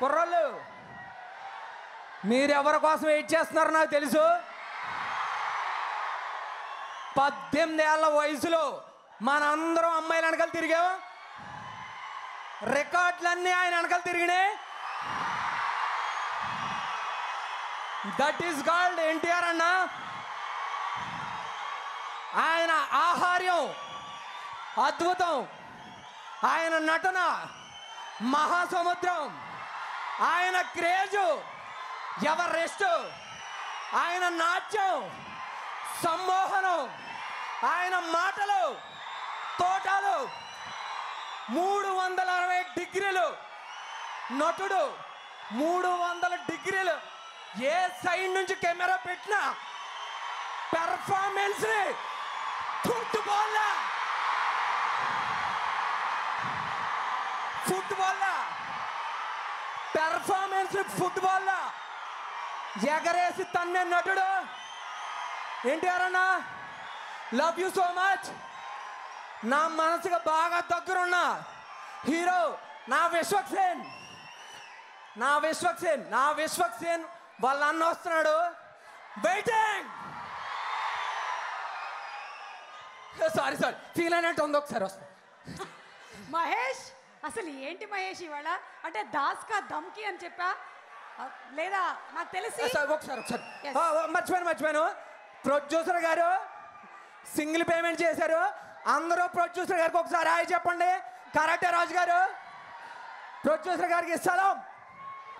కుర్రోళ్ళు మీరెవరి కోసం వెయిట్ చేస్తున్నారో నాకు తెలుసు పద్దెనిమిది ఏళ్ళ వయసులో మనందరం అమ్మాయిల వెనకాల తిరిగాం రికార్డులన్నీ ఆయన వెనకాల తిరిగినాయి దట్ ఈస్ కాల్డ్ ఎన్టీఆర్ అన్న ఆయన ఆహార్యం అద్భుతం ఆయన నటన మహాసముద్రం ఆయన క్రేజు ఎవరెస్ట్ ఆయన నాట్యం సమ్మోహనం ఆయన మాటలు తోటలు మూడు వందల అరవై డిగ్రీలు నటుడు మూడు వందల డిగ్రీలు ఏ సైడ్ నుంచి కెమెరా పెట్టినా performance football football performance football ఎగరేసి తన్నే నటుడు ఎన్టీఆర్ అన్న లవ్ యూ సో మచ్ నా మనసుకు బాగా దగ్గరున్న హీరో నా విశ్వక్సేన్ నా విశ్వక్సేన్ నా విశ్వక్సేన్ వాళ్ళ అన్న వస్తున్నాడు వెయిటింగ్ సారీ సారీ ఫీల్ అయినట్టు ఉంది ఒకసారి వస్తా మహేష్ అసలు ఏంటి మహేష్ ఇవాళ అంటే దాస్ కా దమ్కి అని చెప్పా ఆ, లేదా నాకు తెలిసి సార్ ఒకసారి ఒకసారి Yes. ఆ, ఆ, మర్చిపోయాను మర్చిపోయాను ప్రొడ్యూసర్ గారు సింగిల్ పేమెంట్ చేశారు అందరూ ప్రొడ్యూసర్ గారికి ఒకసారి హాయ్ చెప్పండి కరెక్టే రాజు గారు ప్రొడ్యూసర్ గారికి సలాం